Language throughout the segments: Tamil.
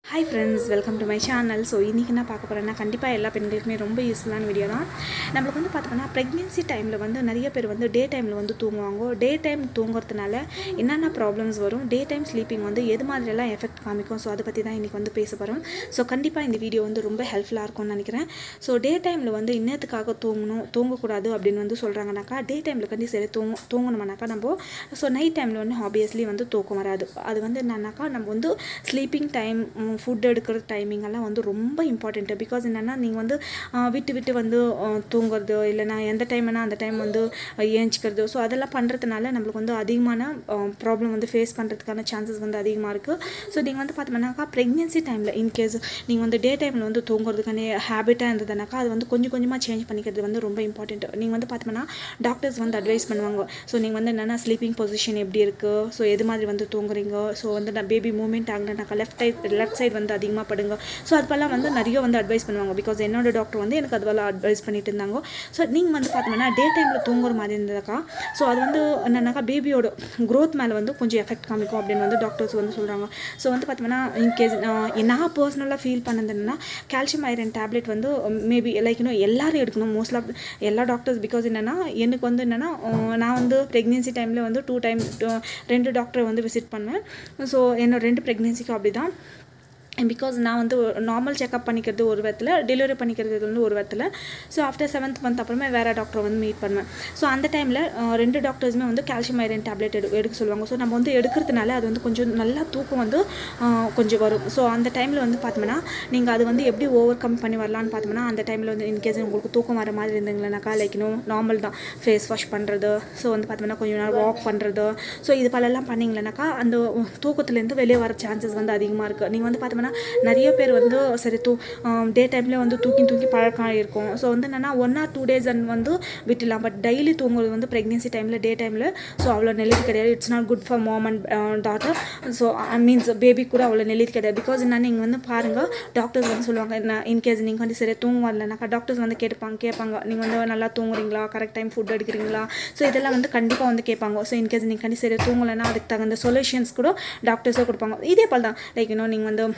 hi friends welcome to my channel so இன்றைக்கி என்ன பார்க்க போகிறேன்னா கண்டிப்பாக எல்லா பெண்களுக்குமே ரொம்ப யூஸ்ஃபுல்லான வீடியோ தான் நம்மளுக்கு வந்து பார்த்தோம்னா ப்ரெக்னென்சி டைமில் வந்து நிறைய பேர் வந்து டே டைமில் வந்து தூங்குவாங்க டே டைம் தூங்குறதுனால என்னென்ன ப்ராப்ளம்ஸ் வரும் டே டைம் ஸ்லீப்பிங் வந்து எது மாதிரியெல்லாம் எஃபெக்ட் காமிக்கும் ஸோ அதை பற்றி தான் இன்றைக்கி வந்து பேச போகிறோம் ஸோ கண்டிப்பாக இந்த வீடியோ வந்து ரொம்ப ஹெல்ப்ஃபுல்லாக இருக்கும்னு நினைக்கிறேன் ஸோ டே டைமில் வந்து இன்னத்துக்காக தூங்கணும் தூங்கக்கூடாது அப்படின்னு வந்து சொல்கிறாங்கனாக்கா டே டைமில் கண்டி சரி தூங்க தூங்கணுமானாக்கா நம்ம ஸோ நைட் டைமில் வந்து ஆப்வியஸ்லி வந்து தூக்கம் வராது அது வந்து என்னன்னாக்கா நம்ம வந்து ஸ்லீப்பிங் டைம் ஃபுட் எடுக்கிற டைமிங் எல்லாம் வந்து ரொம்ப இம்பார்ட்டண்ட்டு பிகாஸ் என்னென்னா நீங்கள் வந்து ஆஹ் விட்டு விட்டு வந்து ஆஹ் தூங்குறது இல்லைனா எந்த டைம்னா அந்த டைம் வந்து ஏஞ்சிக்கிறது ஸோ அதெல்லாம் பண்ணுறதுனால நம்மளுக்கு வந்து அதிகமான ப்ராப்ளம் வந்து ஃபேஸ் பண்ணுறதுக்கான சான்சஸ் வந்து அதிகமாக இருக்குது ஸோ நீங்கள் வந்து பார்த்தோம்னாக்கா ப்ரெக்னென்சி டைமில் இன்கேஸ் நீங்கள் வந்து டே டைமில் வந்து தூங்குறதுக்கான ஹேபிட்டாக இருந்ததுனாக்கா அது வந்து கொஞ்சம் கொஞ்சமாக சேஞ்ச் பண்ணிக்கிறது வந்து ரொம்ப இம்பார்ட்டண்ட் நீங்கள் வந்து பார்த்தோம்னா டாக்டர்ஸ் வந்து அட்வைஸ் பண்ணுவாங்க ஸோ நீங்கள் வந்து என்னென்னா ஸ்லீப்பிங் பொசிஷன் எப்படி இருக்குது ஸோ எது மாதிரி வந்து தூங்குறீங்க ஸோ வந்து நான் பேபி மூவ்மெண்ட் ஆகலைனாக்கா லெஃப்ட் சைட் லெஃப்ட் சைடு வந்து அதிகமாக படுங்க ஸோ அதுப்பெல்லாம் வந்து நிறைய வந்து அட்வைஸ் பண்ணுவாங்க பிகாஸ் என்னோட டாக்டர் வந்து எனக்கு அதுவெல்லாம் அட்வைஸ் பண்ணிட்டு இருந்தாங்க ஸோ நீங்கள் வந்து பார்த்தோம்னா டே டைமில் தூங்குற மாதிரி இருந்ததாக்கா ஸோ அது வந்து என்னன்னாக்கா பேபியோட growth மேலே வந்து கொஞ்சம் எஃபெக்ட் காமிக்கும் அப்படின்னு வந்து டாக்டர்ஸ் வந்து சொல்கிறாங்க ஸோ வந்து பார்த்தோம்னா இன்கேஸ் நான் பர்சனலாக ஃபீல் பண்ணது என்னன்னா கால்சியம் ஐரன் டேப்லெட் வந்து மேபி லைக் இன்னும் எல்லாரும் எடுக்கணும் மோஸ்ட்லாக எல்லா டாக்டர்ஸ் பிகாஸ் என்னென்னா எனக்கு வந்து என்னென்னா நான் வந்து ப்ரெக்னென்சி டைமில் வந்து டூ டைம் ரெண்டு டாக்டரை வந்து விசிட் பண்ணேன் ஸோ என்னோட ரெண்டு ப்ரெக்னென்சிக்கும் அப்படி தான் பிகாஸ் நான் வந்து நார்மல் செக்அப் பண்ணிக்கிறது ஒரு விதத்தில் டெலிவரி பண்ணிக்கிறது வந்து ஒரு விதத்தில் ஸோ ஆஃப்டர் செவன்த் மந்த் அப்புறமே வேறு டாக்டரை வந்து மீட் பண்ணுவேன் ஸோ அந்த டைமில் ரெண்டு டாக்டர்ஸுமே வந்து கால்சியம் ஐரன் டேப்லெட் எடு எடுக்க சொல்லுவாங்க ஸோ நம்ம வந்து எடுக்கிறதுனால அது வந்து கொஞ்சம் நல்லா தூக்கம் வந்து ஆஹ், கொஞ்சம் வரும் ஸோ அந்த டைமில் வந்து பார்த்தோம்னா நீங்கள் அது வந்து எப்படி ஓவர் கம் பண்ணி வரலான்னு பார்த்தோம்னா அந்த டைமில் வந்து இன்கேஸ் உங்களுக்கு தூக்கம் வர மாதிரி இருந்தீங்கன்னாக்கா லைக் இன்னும் நார்மல் தான் ஃபேஸ் வாஷ் பண்ணுறது ஸோ வந்து பார்த்தோம்னா கொஞ்சம் நேரம் வாக் பண்ணுறது ஸோ இது பலெல்லாம் பண்ணிங்களேனாக்கா அந்த தூக்கத்துலேருந்து வெளியே வர சான்சஸ் வந்து அதிகமாக இருக்குது நீங்கள் வந்து பார்த்தோம்னா நிறைய பேர் வந்து சரி தூ டே டைமில் வந்து தூக்கி தூக்கி பழக்கம் இருக்கும் ஸோ வந்து என்னென்னா one or two days and வந்து விட்டுலாம் பட் டெய்லி தூங்குறது வந்து ப்ரெக்னென்சி டைமில் டே டைமில் ஸோ அவ்வளோ நெல்லிது கிடையாது it's not good for mom and daughter so means baby கூட அவ்வளோ நெல்லிது கிடையாது பிகாஸ் என்ன நீங்கள் வந்து பாருங்கள் டாக்டர்ஸ் வந்து சொல்லுவாங்க என்ன இன்கேஸ் நீங்கள் வந்து சரி தூங்க வரலனாக்கா டாக்டர்ஸ் வந்து கேட்பாங்க கேட்பாங்க நீங்கள் வந்து நல்லா தூங்குறீங்களா கரெக்ட் டைம் ஃபுட் எடுக்கிறீங்களா ஸோ இதெல்லாம் வந்து கண்டிப்பாக வந்து கேட்பாங்க ஸோ இன்கேஸ் நீங்கள் கண்டி சரி தூங்கலைன்னா அதுக்கு தகுந்த சொல்யூஷன்ஸ் கூட டாக்டர்ஸே கொடுப்பாங்க இதே போல் தான் லைக் இன்னும் நீங்கள் வந்து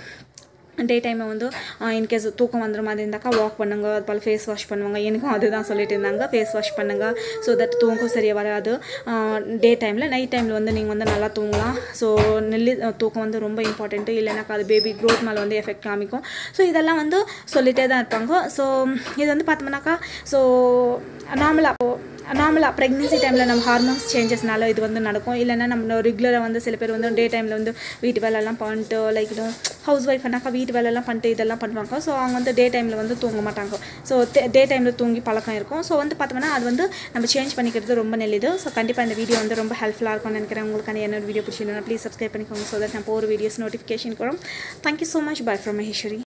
டே டைமில் வந்து இன்கேஸ் தூக்கம் வந்துற மாதிரி இருந்தாக்கா வாக் பண்ணுங்க அது போல் ஃபேஸ் வாஷ் பண்ணுவாங்க எனக்கும் அதுதான் சொல்லிட்டு இருந்தாங்க ஃபேஸ் வாஷ் பண்ணுங்க ஸோ தட் தூக்கம் சரியாக வராது டே டைமில் நைட் டைமில் வந்து நீங்கள் வந்து நல்லா தூங்கலாம் ஸோ நெல்லி தூக்கம் வந்து ரொம்ப இம்பார்ட்டண்ட்டு இல்லைனாக்கா அது பேபி க்ரோத் மேலே வந்து எஃபெக்ட் காமிக்கும் ஸோ இதெல்லாம் வந்து சொல்லிகிட்டே தான் இருப்பாங்க ஸோ இது வந்து பார்த்தோம்னாக்கா ஸோ நார்மலாக நார்மலாக ப்ரெக்னென்சி டைமில் நம்ம ஹார்மோன்ஸ் சேஞ்சஸ்னால இது வந்து நடக்கும் இல்லைன்னா நம்ம ரெகுலராக வந்து சில பேர் வந்து டே டைமில் வந்து வீட்டு வேலையெல்லாம் பண்ணிட்டு லைக் ஹவுஸ் ஒய்ஃப்னாக்கா வீட்டு வேலையெல்லாம் பண்ணிட்டு இதெல்லாம் பண்ணுவாங்க ஸோ அவங்க வந்து டே டைமில் வந்து தூங்க மாட்டாங்க ஸோ டே டைமில் தூங்கி பழக்கம் இருக்கும் ஸோ வந்து பார்த்தோம்னா அது வந்து நம்ம சேஞ்ச் பண்ணிக்கிறது ரொம்ப நல்லது ஸோ கண்டிப்பாக இந்த வீடியோ வந்து ரொம்ப ஹெல்ப்ஃபுல்லாக இருக்கும்னு நினைக்கிறேன் உங்களுக்கு என்னோட வீடியோ பிடிச்சிருந்தா ப்ளீஸ் சப்ஸ்கிரைப் பண்ணிக்கோங்க ஸோ தட் நான் போகிற வீடியோஸ் நோட்டிஃபிகேஷன் கூட thank you so much bye from Maheswari